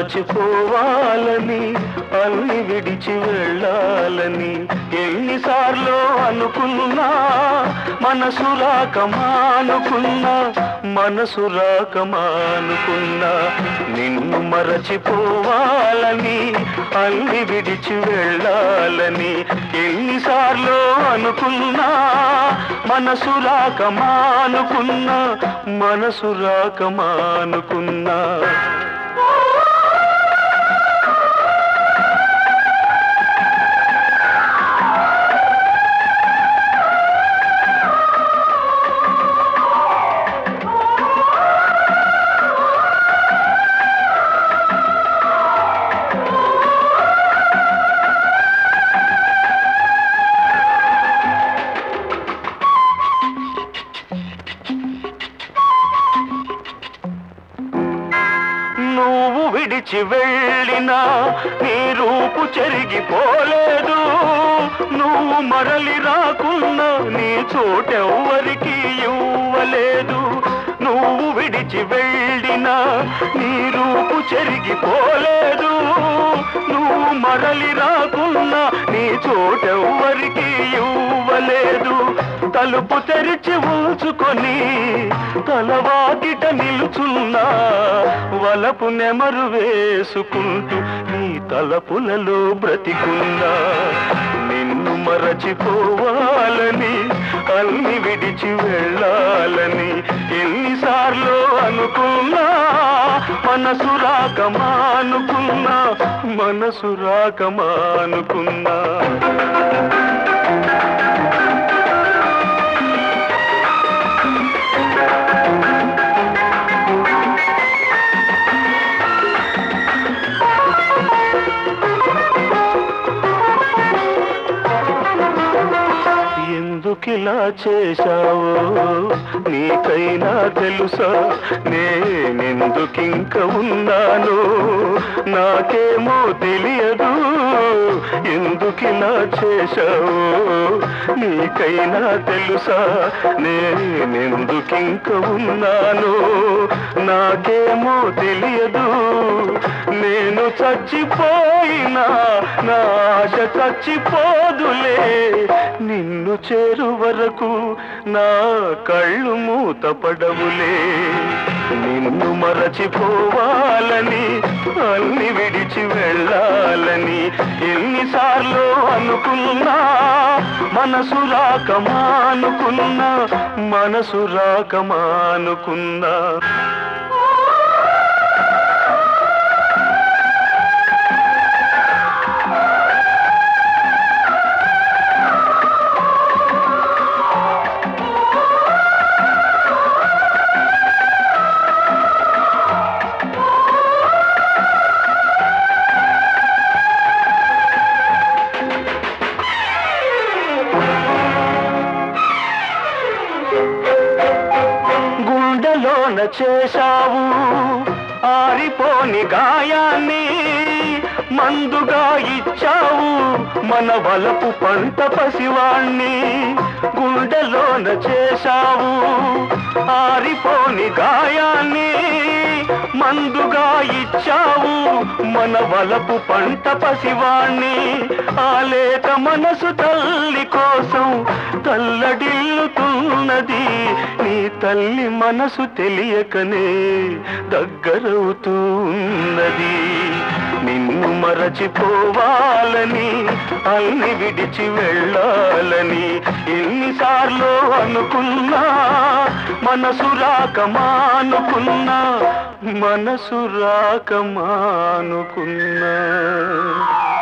మరచిపోవాలని అన్ని విడిచి వెళ్ళాలని ఎన్నిసార్లు అనుకున్నా మనసు రాకమానుకున్నా మనసు రాకమానుకున్నా నిన్ను మరచిపోవాలని అన్ని విడిచి వెళ్ళాలని ఎన్నిసార్లు అనుకున్నా మనసు రాకమానుకున్నా మనసు రాకమానుకున్నా నువ్వు విడిచి వెళ్ళినా నీ రూపు చెరిగిపోలేదు నువ్వు మరలి రాకున్నా నీ చోటెవ్వరికి ఇవ్వలేదు నువ్వు విడిచి వెళ్ళినా నీ రూపు చెరిగిపోలేదు నువ్వు మరలి రాకున్నా నీ చోటెవ్వరికి ఇవ్వలేదు తలుపు తెరిచి ఉంచుకొని తలవాకిట నిలుచున్నా వలపు నెమరు వేసుకుంటూ నీ తలపులలో బ్రతికున్నా నిన్ను మరచిపోవాలని అన్ని విడిచి వెళ్ళాలని ఎన్నిసార్లు అనుకున్నా మనసు రాకమానుకున్నా మనసు రాకమానుకున్నా ఎందుకిలా చేశావో నీకైనా తెలుసా నేనెందుకింక ఉన్నాను నాకేమో తెలియదు ఎందుకిలా చేశావో నీకైనా తెలుసా నేనెందుకింక ఉన్నాను నాకేమో తెలియదు నేను చచ్చిపోయినా నా ఆశ చచ్చిపోదులే నిన్ను చేరు వరకు నా కళ్ళు మూతపడవులే నిన్ను మరచిపోవాలని అన్ని విడిచి వెళ్ళాలని ఎన్నిసార్లు అనుకున్నా మనసు రాకమానుకున్నా మనసు రాకమానుకున్నా గుండెలోన చేశావు ఆరిపోని గాయాన్ని మందుగా ఇచ్చావు మన వలపు పంట పసివాణ్ణి గుండెలోన చేశావు ఆరిపోని గాయాన్ని మందుగా ఇచ్చావు మన వలపు పంట పసివాణ్ణి ఆ లేత మనసు తల్లి కోసం తల్లడిల్లుతున్నది నీ తల్లి మనసు తెలియకనే దగ్గరవుతూ ఉన్నది నిన్ను మరచిపోవాలని అన్ని విడిచి వెళ్ళాలని ఎన్నిసార్లు అనుకున్నా మనసు రాకమానుకున్నా మనసు రాకమానుకున్నా